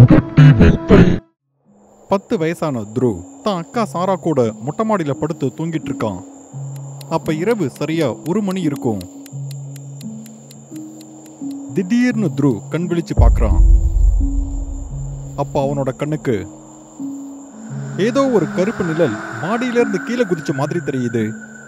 கட்டி வைத்தேன் பத்து வயசான த்ருவ் தான் அக்கா சாரா கூட மொட்டை மாடியில் படுத்து தூங்கிட்டு இருக்கான் அப்ப இரவு சரியா ஒரு மணி இருக்கும் திடீர்னு த்ருவ் கண் விழிச்சு பார்க்கறான் அப்ப அவனோட கண்ணுக்கு ஏதோ ஒரு கருப்பு நிழல் மாடியிலிருந்து கீழே குதிச்ச மாதிரி தெரியுது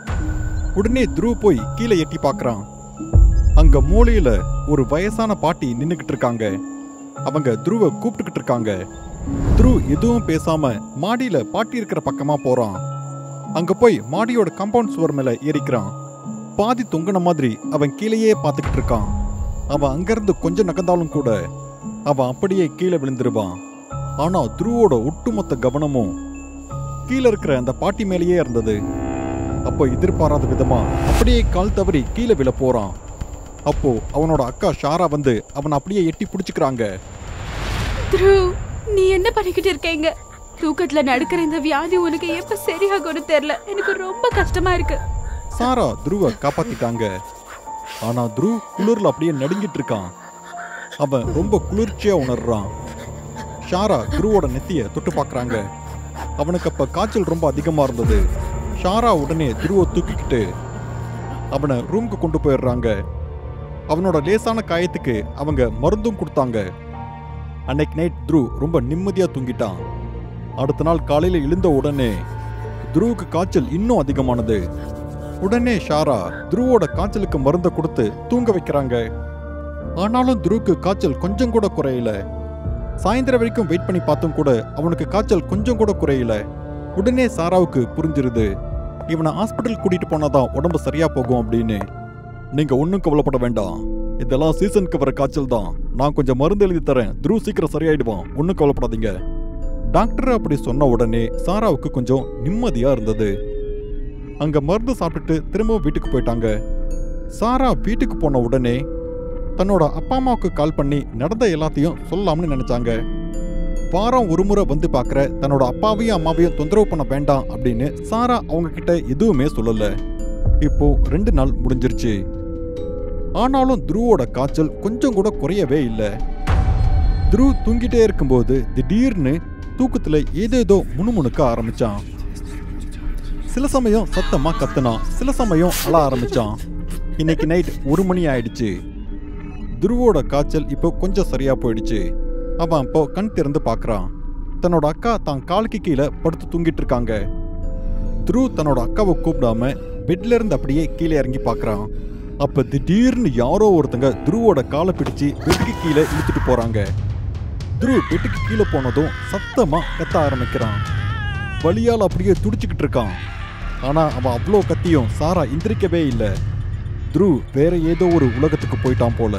உடனே த்ருவ் போய் கீழே எட்டி பார்க்கறான் அங்க மூலையில ஒரு வயசான பாட்டி நின்னுகிட்டு இருக்காங்க அவங்க த்ருவ கூப்பிட்டுக்கிட்டு இருக்காங்க த்ரு எதுவும் பேசாம மாடியில பாட்டி இருக்கிற பக்கமா போறான் அங்க போய் மாடியோட காம்பவுண்ட் சுவர் மேல ஏறிக்கிறான் பாதி தொங்குன மாதிரி அவன் கீழேயே பார்த்துக்கிட்டு இருக்கான் அவன் அங்கிருந்து கொஞ்சம் நகர்ந்தாலும் கூட அவன் அப்படியே கீழே விழுந்துருவான் ஆனா த்ருவோட ஒட்டுமொத்த கவனமும் கீழே இருக்கிற அந்த பாட்டி மேலேயே இருந்தது அப்போ எதிர்பாராத விதமா அப்படியே கால் தவறி கீழே விழ போறான் அப்போ அவனோட அக்கா ஷாரா வந்து அவனை அப்படியே எட்டி பிடிச்சுக்கிறாங்க த்ருவ் நீ என்ன பண்ணிக்கிட்டு இருக்கீங்க தூக்கத்துல நடக்கிற இந்த வியாதி உனக்கு எப்ப சரியாகும்னு தெரியல எனக்கு ரொம்ப கஷ்டமா இருக்கு சாரா துருவ காப்பாத்திட்டாங்க ஆனா துரு குளிர்ல அப்படியே நடுங்கிட்டு இருக்கான் அவன் ரொம்ப குளிர்ச்சியா உணர்றான் ஷாரா துருவோட நெத்திய தொட்டு பார்க்கறாங்க அவனுக்கு அப்ப காய்ச்சல் ரொம்ப அதிகமா இருந்தது ஷாரா உடனே துருவ தூக்கிக்கிட்டு அவனை ரூமுக்கு கொண்டு போயிடுறாங்க அவனோட லேசான காயத்துக்கு அவங்க மருந்தும் கொடுத்தாங்க அன்னைக்கு நைட் த்ரு ரொம்ப நிம்மதியா தூங்கிட்டான் அடுத்த நாள் காலையில எழுந்த உடனே துருவுக்கு காய்ச்சல் இன்னும் அதிகமானது உடனே ஷாரா துருவோட காய்ச்சலுக்கு மருந்தை கொடுத்து தூங்க வைக்கிறாங்க ஆனாலும் துருவுக்கு காய்ச்சல் கொஞ்சம் கூட குறையல சாயந்தரம் வரைக்கும் வெயிட் பண்ணி பார்த்தும் கூட அவனுக்கு காய்ச்சல் கொஞ்சம் கூட குறையல உடனே சாராவுக்கு புரிஞ்சிருது இவனை ஹாஸ்பிட்டல் கூட்டிட்டு போனாதான் உடம்பு சரியா போகும் அப்படின்னு நீங்க ஒன்றும் கவலைப்பட வேண்டாம் இதெல்லாம் சீசனுக்கு வர காய்ச்சல் தான் நான் கொஞ்சம் மருந்து எழுதி தரேன் துருவ் சீக்கிரம் சரியாயிடுவான் ஒன்றும் கவலைப்படாதீங்க டாக்டர் அப்படி சொன்ன உடனே சாராவுக்கு கொஞ்சம் நிம்மதியா இருந்தது அங்க மருந்து சாப்பிட்டுட்டு திரும்பவும் வீட்டுக்கு போயிட்டாங்க சாரா வீட்டுக்கு போன உடனே தன்னோட அப்பா அம்மாவுக்கு கால் பண்ணி நடந்த எல்லாத்தையும் சொல்லலாம்னு நினைச்சாங்க வாரம் ஒரு முறை வந்து பார்க்குற தன்னோட அப்பாவையும் அம்மாவையும் தொந்தரவு பண்ண வேண்டாம் அப்படின்னு சாரா அவங்க கிட்ட எதுவுமே சொல்லல இப்போ ரெண்டு நாள் முடிஞ்சிருச்சு ஆனாலும் துருவோட காய்ச்சல் கொஞ்சம் கூட குறையவே இல்லை துரு தூங்கிட்டே இருக்கும்போது திடீர்னு தூக்கத்துல ஏதேதோ முணுமுணுக்க ஆரம்பிச்சான் சில சமயம் சத்தமா கத்துனான் சில சமயம் அழ ஆரம்பிச்சான் இன்னைக்கு நைட் ஒரு மணி ஆயிடுச்சு துருவோட காய்ச்சல் இப்போ கொஞ்சம் சரியா போயிடுச்சு அவன் இப்போ கண் திறந்து பார்க்கறான் தன்னோட அக்கா தான் காலுக்கு கீழே படுத்து தூங்கிட்டு இருக்காங்க துரு தன்னோட அக்காவை கூப்பிடாம பெட்ல இருந்து அப்படியே கீழே இறங்கி பார்க்கறான் அப்ப திடீர்னு யாரோ ஒருத்தங்க துருவோட காலை பிடிச்சு பெட்டுக்கு கீழே இழுத்துட்டு போறாங்க துரு பெட்டுக்கு கீழே போனதும் சத்தமா கத்த ஆரம்பிக்கிறான் வலியால் அப்படியே துடிச்சுக்கிட்டு இருக்கான் ஆனா அவன் அவ்வளோ கத்தியும் சாரா எந்திரிக்கவே இல்லை துரு வேற ஏதோ ஒரு உலகத்துக்கு போயிட்டான் போல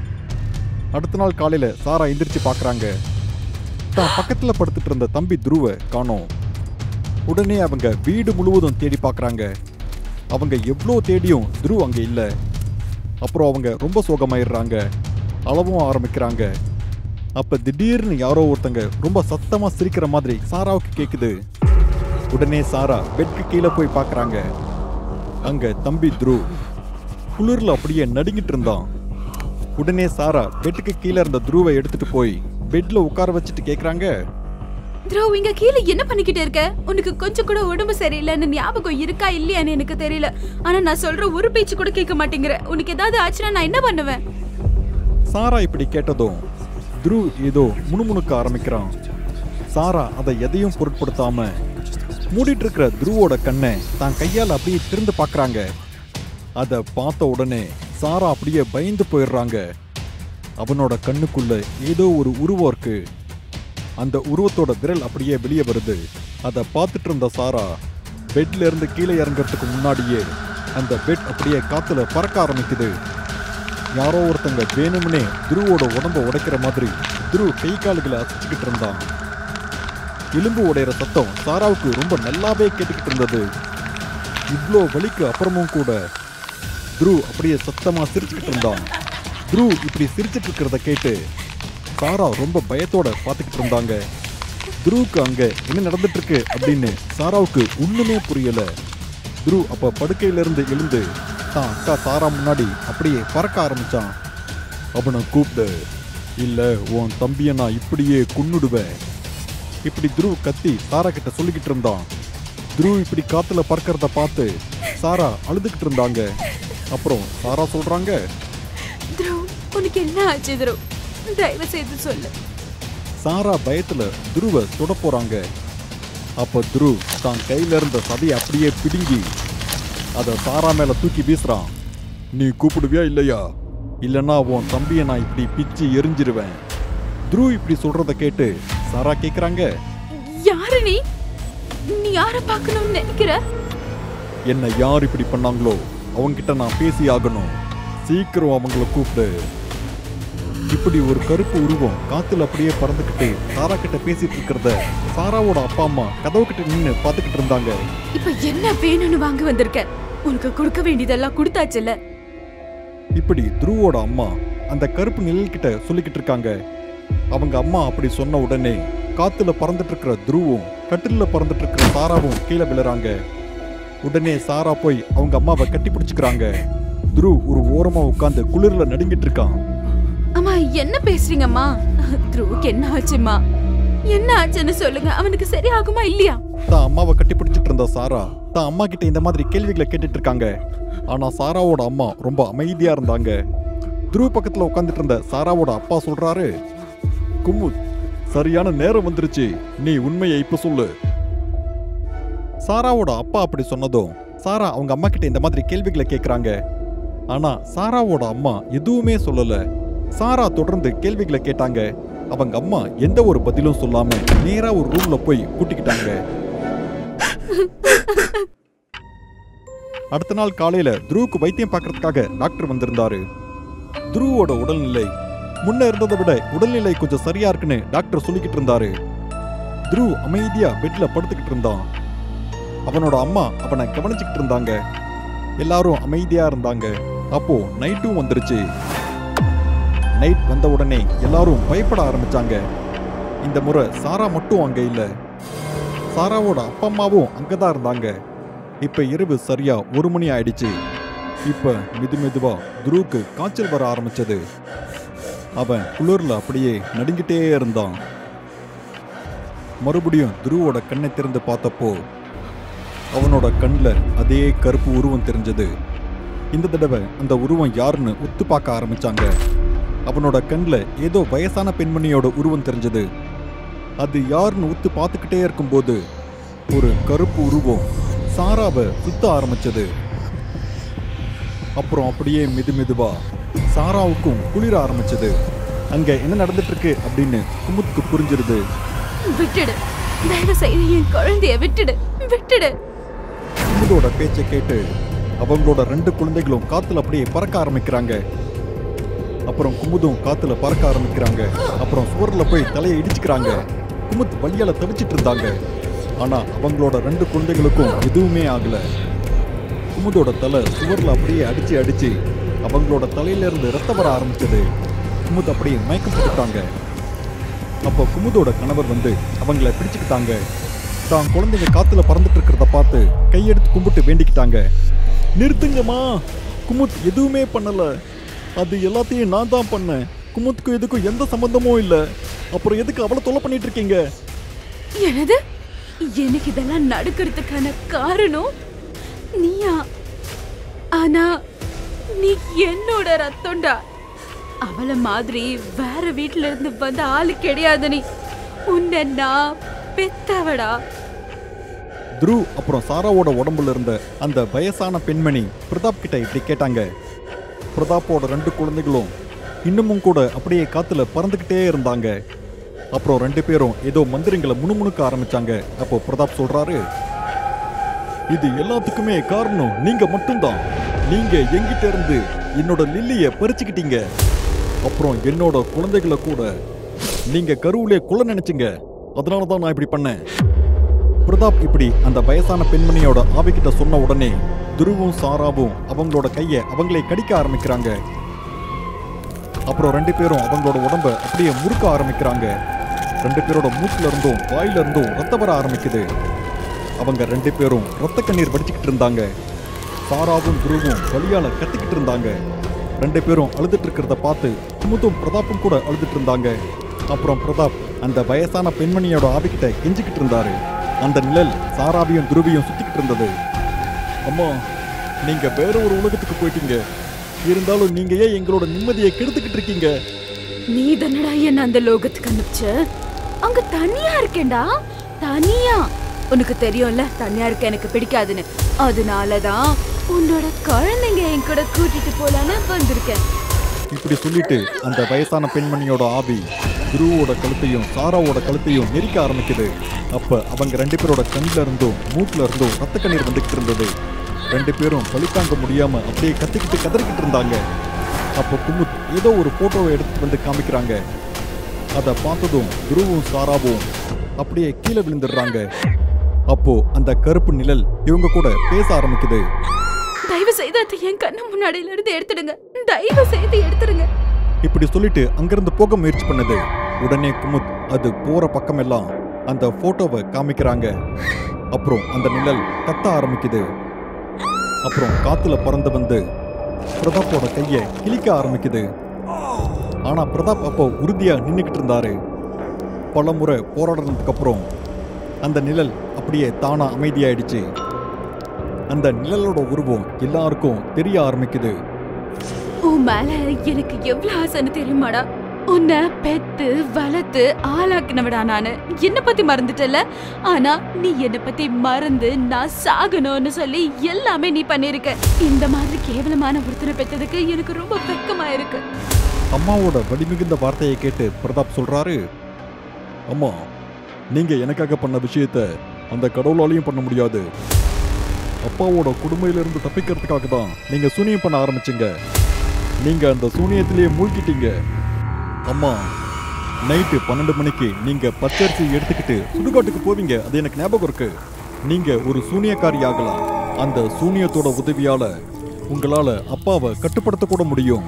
அடுத்த நாள் காலையில சாரா எந்திரிச்சு பார்க்கறாங்க தான் பக்கத்துல படுத்துட்டு இருந்த தம்பி துருவ காணோம் உடனே அவங்க வீடு முழுவதும் தேடி பார்க்கறாங்க அவங்க எவ்வளோ தேடியும் துரு அங்க இல்ல அப்புறம் அவங்க ரொம்ப சோகமாயிடுறாங்க அளவும் ஆரம்பிக்கிறாங்க அப்ப திடீர்னு யாரோ ஒருத்தங்க ரொம்ப சத்தமா சிரிக்கிற மாதிரி சாராவுக்கு கேக்குது உடனே சாரா பெட்க்கு கீழே போய் பார்க்கறாங்க அங்க தம்பி துரு குளிர்ல அப்படியே நடுங்கிட்டு இருந்தான் உடனே சாரா பெட்டுக்கு கீழே இருந்த துருவை எடுத்துட்டு போய் பெட்ல உட்கார வச்சுட்டு கேக்குறாங்க த்ருவ் இங்க கீழே என்ன பண்ணிக்கிட்டு இருக்க உனக்கு கொஞ்சம் கூட உடம்பு சரியில்லைன்னு ஞாபகம் இருக்கா இல்லையான்னு எனக்கு தெரியல ஆனா நான் சொல்ற ஒரு பேச்சு கூட கேட்க மாட்டேங்கிற உனக்கு ஏதாவது ஆச்சுன்னா நான் என்ன பண்ணுவேன் சாரா இப்படி கேட்டதும் துரு ஏதோ முணுமுணுக்க ஆரம்பிக்கிறான் சாரா அதை எதையும் பொருட்படுத்தாம மூடிட்டு இருக்கிற துருவோட கண்ணை தான் கையால் அப்படியே திறந்து பார்க்கறாங்க அதை பார்த்த உடனே சாரா அப்படியே பயந்து போயிடுறாங்க அவனோட கண்ணுக்குள்ள ஏதோ ஒரு உருவம் இருக்கு அந்த உருவத்தோட விரல் அப்படியே வெளியே வருது அதை பார்த்துட்டு இருந்த சாரா பெட்ல இருந்து கீழே இறங்குறதுக்கு முன்னாடியே அந்த பெட் அப்படியே காத்துல பறக்க ஆரம்பிக்குது யாரோ ஒருத்தங்க வேணும்னே துருவோட உடம்ப உடைக்கிற மாதிரி துரு கை கால்களை அசைச்சுக்கிட்டு இருந்தான் எலும்பு உடையிற சத்தம் சாராவுக்கு ரொம்ப நல்லாவே கேட்டுக்கிட்டு இருந்தது இவ்வளோ வலிக்கு அப்புறமும் கூட துரு அப்படியே சத்தமா சிரிச்சுக்கிட்டு இருந்தான் துரு இப்படி சிரிச்சிட்டு இருக்கிறத கேட்டு சாரா ரொம்ப பயத்தோட பார்த்துக்கிட்டு இருந்தாங்க துருவுக்கு அங்க என்ன நடந்துட்டு இருக்கு அப்படின்னு சாராவுக்கு ஒண்ணுமே புரியல துரு அப்ப படுக்கையில இருந்து எழுந்து தான் அக்கா சாரா முன்னாடி அப்படியே பறக்க ஆரம்பிச்சான் அவனை கூப்பிடு இல்ல உன் தம்பியை நான் இப்படியே கொன்னுடுவேன் இப்படி துருவ் கத்தி சாரா கிட்ட சொல்லிக்கிட்டு இருந்தான் துருவ் இப்படி காத்துல பறக்கறத பார்த்து சாரா அழுதுகிட்டு இருந்தாங்க அப்புறம் சாரா சொல்றாங்க துருவ் உனக்கு என்ன ஆச்சு துருவ் தயவு செய்து சொல்லு சாரா பயத்துல துருவ சுட போறாங்க அப்ப துருவ் தான் கையில இருந்த சதையை அப்படியே பிடுங்கி அத சாரா மேல தூக்கி வீசுறான் நீ கூப்பிடுவியா இல்லையா இல்லனா உன் தம்பியை நான் இப்படி பிச்சு எரிஞ்சிருவேன் துருவ் இப்படி சொல்றத கேட்டு சாரா கேக்குறாங்க யாரு நீ நீ யார பார்க்கணும்னு நினைக்கிற என்ன யார் இப்படி பண்ணாங்களோ அவங்கிட்ட நான் பேசி ஆகணும் சீக்கிரம் அவங்கள கூப்பிடு இப்படி ஒரு கருப்பு உருவம் காத்துல அப்படியே பறந்துக்கிட்டு சாரா கிட்ட பேசிட்டு இருக்கிறத சாராவோட அப்பா அம்மா கதவு கிட்ட நின்னு பாத்துக்கிட்டு இருந்தாங்க இப்ப என்ன வேணும்னு வாங்க வந்திருக்க உனக்கு கொடுக்க வேண்டியதெல்லாம் கொடுத்தாச்சுல்ல இப்படி துருவோட அம்மா அந்த கருப்பு நிழல் கிட்ட சொல்லிக்கிட்டு இருக்காங்க அவங்க அம்மா அப்படி சொன்ன உடனே காத்துல பறந்துட்டு இருக்கிற துருவும் கட்டில்ல பறந்துட்டு இருக்கிற சாராவும் கீழே விழுறாங்க உடனே சாரா போய் அவங்க அம்மாவை கட்டி பிடிச்சுக்கிறாங்க துரு ஒரு ஓரமா உட்காந்து குளிர்ல நடுங்கிட்டு இருக்கான் அம்மா என்ன பேசுறீங்கம்மா துருவுக்கு என்ன ஆச்சுமா என்ன ஆச்சுன்னு சொல்லுங்க அவனுக்கு சரியாகுமா இல்லையா தான் அம்மாவை கட்டி பிடிச்சிட்டு இருந்த சாரா தான் அம்மா கிட்ட இந்த மாதிரி கேள்விகளை கேட்டுட்டு இருக்காங்க ஆனா சாராவோட அம்மா ரொம்ப அமைதியா இருந்தாங்க துருவ பக்கத்துல உட்காந்துட்டு இருந்த சாராவோட அப்பா சொல்றாரு குமுத் சரியான நேரம் வந்துருச்சு நீ உண்மையை இப்ப சொல்லு சாராவோட அப்பா அப்படி சொன்னதும் சாரா அவங்க அம்மா கிட்ட இந்த மாதிரி கேள்விகளை கேக்குறாங்க ஆனா சாராவோட அம்மா எதுவுமே சொல்லல சாரா தொடர்ந்து கேள்விகளை கேட்டாங்க அவங்க அம்மா எந்த ஒரு பதிலும் சொல்லாம நேரா ஒரு ரூம்ல போய் கூட்டிக்கிட்டாங்க அடுத்த நாள் காலையில துருவுக்கு வைத்தியம் பார்க்கறதுக்காக டாக்டர் வந்திருந்தாரு துருவோட உடல்நிலை முன்ன இருந்ததை விட உடல்நிலை கொஞ்சம் சரியா இருக்குன்னு டாக்டர் சொல்லிக்கிட்டு இருந்தாரு துருவ் அமைதியா பெட்ல படுத்துக்கிட்டு இருந்தான் அவனோட அம்மா அவனை கவனிச்சுக்கிட்டு இருந்தாங்க எல்லாரும் அமைதியா இருந்தாங்க அப்போ நைட்டும் வந்துருச்சு நைட் வந்த உடனே எல்லாரும் பயப்பட ஆரம்பிச்சாங்க இந்த முறை சாரா மட்டும் அங்க இல்ல சாராவோட அப்பா அம்மாவும் அங்கதான் இருந்தாங்க இப்ப இரவு சரியா ஒரு மணி ஆயிடுச்சு இப்ப மெது மெதுவா துருவுக்கு காய்ச்சல் வர ஆரம்பிச்சது அவன் குளிர்ல அப்படியே நடுங்கிட்டே இருந்தான் மறுபடியும் துருவோட கண்ணை திறந்து பார்த்தப்போ அவனோட கண்ணில் அதே கருப்பு உருவம் தெரிஞ்சது இந்த தடவை அந்த உருவம் யாருன்னு உத்து பார்க்க ஆரம்பிச்சாங்க அவனோட கண்ணில் ஏதோ வயசான பெண்மணியோட உருவம் தெரிஞ்சது அது யாருன்னு உத்து பார்த்துக்கிட்டே இருக்கும்போது ஒரு கருப்பு உருவம் சாராவை சுத்த ஆரம்பிச்சது அப்புறம் அப்படியே மெது மெதுவா சாராவுக்கும் குளிர ஆரம்பிச்சது அங்க என்ன நடந்துட்டு இருக்கு அப்படின்னு குமுத்துக்கு புரிஞ்சிருது விட்டுடு தயவு செய்து என் குழந்தைய விட்டுடு விட்டுடு குமுதோட பேச்சை கேட்டு அவங்களோட ரெண்டு குழந்தைகளும் காத்துல அப்படியே பறக்க ஆரம்பிக்கிறாங்க அப்புறம் குமுதும் காத்துல பறக்க ஆரம்பிக்கிறாங்க அப்புறம் சுவர்ல போய் தலையை இடிச்சுக்கிறாங்க குமுத் வலியால தவிச்சிட்டு இருந்தாங்க ஆனா அவங்களோட ரெண்டு குழந்தைகளுக்கும் எதுவுமே ஆகல குமுதோட தலை சுவர்ல அப்படியே அடிச்சு அடிச்சு அவங்களோட தலையில இருந்து ரத்தம் வர ஆரம்பிச்சது குமுத் அப்படியே மயக்கம் போட்டுட்டாங்க அப்போ குமுதோட கணவர் வந்து அவங்கள பிடிச்சுக்கிட்டாங்க தான் குழந்தைங்க காத்துல பறந்துட்டு இருக்கிறத பார்த்து கையெடுத்து கும்பிட்டு வேண்டிக்கிட்டாங்க நிறுத்துங்கம்மா குமுத் எதுவுமே பண்ணல அது எல்லாத்தையும் நான் தான் பண்ணேன் குமுத்துக்கும் எதுக்கும் எந்த சம்பந்தமும் இல்ல அப்புறம் எதுக்கு அவளை தொல்லை பண்ணிட்டு இருக்கீங்க எனது எனக்கு இதெல்லாம் நடக்கிறதுக்கான காரணம் நீயா ஆனா நீ என்னோட ரத்தம்டா அவளை மாதிரி வேற வீட்ல இருந்து வந்த ஆளு கிடையாது நீ உன்னை நான் பெத்தவடா துரு அப்புறம் சாராவோட உடம்புல இருந்த அந்த வயசான பெண்மணி பிரதாப் கிட்ட இப்படி கேட்டாங்க பிரதாப்போட ரெண்டு குழந்தைகளும் இன்னமும் கூட அப்படியே காத்துல பறந்துக்கிட்டே இருந்தாங்க அப்புறம் ரெண்டு பேரும் ஏதோ மந்திரங்களை முணுமுணுக்க ஆரம்பிச்சாங்க அப்போ பிரதாப் சொல்றாரு இது எல்லாத்துக்குமே காரணம் நீங்க மட்டும்தான் நீங்க எங்கிட்ட இருந்து என்னோட லில்லிய பறிச்சுக்கிட்டீங்க அப்புறம் என்னோட குழந்தைகளை கூட நீங்க கருவிலே கொள்ள நினைச்சீங்க அதனால தான் நான் இப்படி பண்ணேன் பிரதாப் இப்படி அந்த வயசான பெண்மணியோட ஆவிக்கிட்ட சொன்ன உடனே துருவும் சாராவும் அவங்களோட கையை அவங்களே கடிக்க ஆரம்பிக்கிறாங்க அப்புறம் ரெண்டு பேரும் அவங்களோட உடம்ப அப்படியே முறுக்க ஆரம்பிக்கிறாங்க ரெண்டு பேரோட மூக்குல இருந்தும் வாயில இருந்தும் ரத்த வர ஆரம்பிக்குது அவங்க ரெண்டு பேரும் ரத்த கண்ணீர் வடிச்சுக்கிட்டு இருந்தாங்க சாராவும் துருவும் வலியால கத்திக்கிட்டு இருந்தாங்க ரெண்டு பேரும் அழுதுட்டு இருக்கிறத பார்த்து குமுத்தும் பிரதாப்பும் கூட அழுதுட்டு இருந்தாங்க அப்புறம் பிரதாப் அந்த வயசான பெண்மணியோட ஆவிக்கிட்ட கெஞ்சிக்கிட்டு இருந்தாரு அந்த நிழல் சாராவையும் துருவியும் சுத்திக்கிட்டு இருந்தது அம்மா நீங்க வேற ஒரு உலகத்துக்கு போயிட்டீங்க இருந்தாலும் நீங்க ஏன் எங்களோட நிம்மதியை கெடுத்துக்கிட்டு இருக்கீங்க நீ தானடா என்ன அந்த லோகத்துக்கு அனுப்பிச்ச அங்க தனியா இருக்கேன்டா தனியா உனக்கு தெரியும்ல தனியா இருக்க எனக்கு பிடிக்காதுன்னு அதனாலதான் உன்னோட குழந்தைங்க என் கூட கூட்டிட்டு போலான்னு வந்திருக்கேன் இப்படி சொல்லிட்டு அந்த வயசான பெண்மணியோட ஆவி துருவோட கழுத்தையும் சாராவோட கழுத்தையும் நெரிக்க ஆரம்பிக்குது அப்ப அவங்க ரெண்டு பேரோட கண்ணில இருந்தும் மூக்குல இருந்தும் ரத்த கண்ணீர் வந்துகிட்டு இருந்தது ரெண்டு பேரும் வலி தாங்க முடியாம அப்படியே கத்திக்கிட்டு கதறிக்கிட்டு இருந்தாங்க அப்போ குமுத் ஏதோ ஒரு போட்டோவை எடுத்து வந்து காமிக்கிறாங்க அதை பார்த்ததும் துருவும் சாராவும் அப்படியே கீழே விழுந்துடுறாங்க அப்போ அந்த கருப்பு நிழல் இவங்க கூட பேச ஆரம்பிக்குது தயவு செய்து அதை என் கண்ணு முன்னாடியில இருந்து எடுத்துடுங்க தயவு செய்து எடுத்துடுங்க இப்படி சொல்லிட்டு அங்கிருந்து போக முயற்சி பண்ணுது உடனே குமுத் அது போற பக்கமெல்லாம் அந்த போட்டோவை காமிக்கிறாங்க அப்புறம் அந்த நிழல் கத்த ஆரம்பிக்குது அப்புறம் காத்துல பறந்து வந்து பிரதாப்போட கைய கிழிக்க ஆரம்பிக்குது ஆனா பிரதாப் அப்போ உறுதியா நின்னுக்கிட்டு இருந்தாரு பல முறை போராடுறதுக்கு அப்புறம் அந்த நிழல் அப்படியே தானா அமைதியாயிடுச்சு அந்த நிழலோட உருவம் எல்லாருக்கும் தெரிய ஆரம்பிக்குது உன் மேல எனக்கு எவ்வளவு ஆசைன்னு தெரியுமாடா உன்னை பெத்து வளர்த்து ஆளாக்குனவடா நானு என்ன பத்தி மறந்துட்டல ஆனா நீ என்ன பத்தி மறந்து நான் சாகணும்னு சொல்லி எல்லாமே நீ பண்ணிருக்க இந்த மாதிரி கேவலமான ஒருத்தனை பெத்ததுக்கு எனக்கு ரொம்ப வெக்கமா இருக்கு அம்மாவோட வலிமிகுந்த வார்த்தையை கேட்டு பிரதாப் சொல்றாரு அம்மா நீங்க எனக்காக பண்ண விஷயத்த அந்த கடவுளாலையும் பண்ண முடியாது அப்பாவோட கொடுமையிலிருந்து தப்பிக்கிறதுக்காக தான் நீங்க சூனியம் பண்ண ஆரம்பிச்சீங்க நீங்க அந்த சூனியத்திலேயே மூழ்கிட்டீங்க அம்மா நைட்டு பன்னெண்டு மணிக்கு நீங்க பச்சரிசி எடுத்துக்கிட்டு சுடுகாட்டுக்கு போவீங்க அது எனக்கு ஞாபகம் இருக்கு நீங்க ஒரு சூனியக்காரி ஆகலாம் அந்த சூனியத்தோட உதவியால உங்களால அப்பாவை கட்டுப்படுத்த கூட முடியும்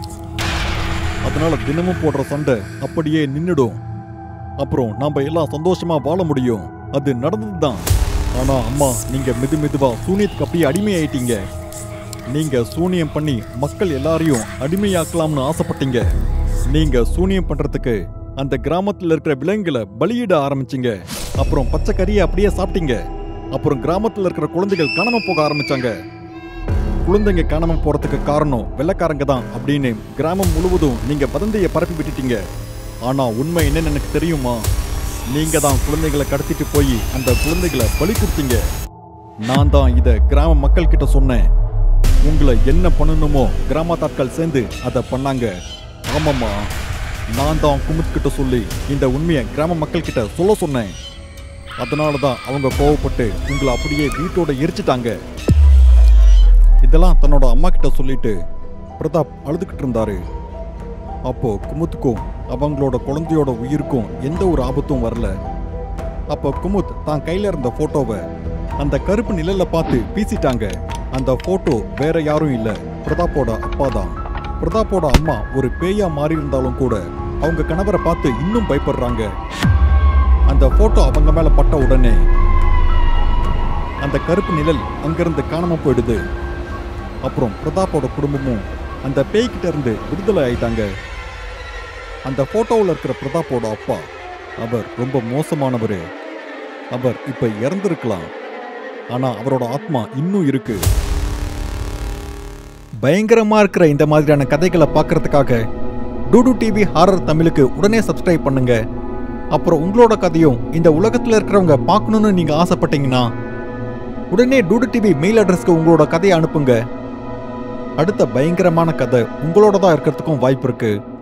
அதனால தினமும் போடுற சண்டை அப்படியே நின்னுடும் அப்புறம் நாம எல்லாம் சந்தோஷமா வாழ முடியும் அது நடந்ததுதான் ஆனா அம்மா நீங்க மெது மெதுவா சூனியத்துக்கு அப்படியே அடிமையாயிட்டீங்க நீங்க சூனியம் பண்ணி மக்கள் எல்லாரையும் அடிமையாக்கலாம்னு ஆசைப்பட்டீங்க நீங்க சூனியம் பண்றதுக்கு அந்த கிராமத்துல இருக்கிற விலங்குகளை பலியிட ஆரம்பிச்சீங்க அப்புறம் பச்சை கறியை அப்படியே சாப்பிட்டீங்க அப்புறம் கிராமத்துல இருக்கிற குழந்தைகள் காணாம போக ஆரம்பிச்சாங்க குழந்தைங்க காணாம போறதுக்கு காரணம் வெள்ளக்காரங்க தான் அப்படின்னு கிராமம் முழுவதும் நீங்க வதந்தியை பரப்பி விட்டுட்டீங்க ஆனா உண்மை என்னன்னு எனக்கு தெரியுமா நீங்க தான் குழந்தைகளை கடத்திட்டு போய் அந்த குழந்தைகளை பலி கொடுத்தீங்க நான் தான் இத கிராம மக்கள் கிட்ட சொன்னேன் உங்களை என்ன பண்ணணுமோ கிராமத்தாட்கள் சேர்ந்து அதை பண்ணாங்க ஆமாம்மா நான் தான் குமுத் கிட்ட சொல்லி இந்த உண்மையை கிராம மக்கள் கிட்ட சொல்ல சொன்னேன் அதனால தான் அவங்க கோவப்பட்டு உங்களை அப்படியே வீட்டோட எரிச்சிட்டாங்க இதெல்லாம் தன்னோட அம்மா கிட்ட சொல்லிட்டு பிரதாப் அழுதுகிட்டு இருந்தாரு அப்போ குமுத்துக்கும் அவங்களோட குழந்தையோட உயிருக்கும் எந்த ஒரு ஆபத்தும் வரல அப்போ குமுத் தான் கையில இருந்த போட்டோவை அந்த கருப்பு நிழல்ல பார்த்து வீசிட்டாங்க அந்த போட்டோ வேற யாரும் இல்ல பிரதாப்போட அப்பா தான் பிரதாப்போட அம்மா ஒரு பேயா மாறி இருந்தாலும் கூட அவங்க கணவரை பார்த்து இன்னும் பயப்படுறாங்க அந்த போட்டோ அவங்க மேல பட்ட உடனே அந்த கருப்பு நிழல் அங்கிருந்து காணாம போயிடுது அப்புறம் பிரதாப்போட குடும்பமும் அந்த பேய்கிட்ட இருந்து விடுதலை ஆயிட்டாங்க அந்த போட்டோவில் இருக்கிற பிரதாப்போட அப்பா அவர் ரொம்ப மோசமானவர் அவர் இப்ப இறந்திருக்கலாம் ஆனா அவரோட ஆத்மா இன்னும் இருக்கு பயங்கரமா இருக்கிற இந்த மாதிரியான கதைகளை பார்க்கறதுக்காக டூடு டிவி ஹாரர் தமிழுக்கு உடனே சப்ஸ்கிரைப் பண்ணுங்க அப்புறம் உங்களோட கதையும் இந்த உலகத்துல இருக்கிறவங்க பார்க்கணும்னு நீங்க ஆசைப்பட்டீங்கன்னா உடனே டூடு டிவி மெயில் அட்ரஸ்க்கு உங்களோட கதையை அனுப்புங்க அடுத்த பயங்கரமான கதை உங்களோட தான் இருக்கிறதுக்கும் வாய்ப்பு இருக்கு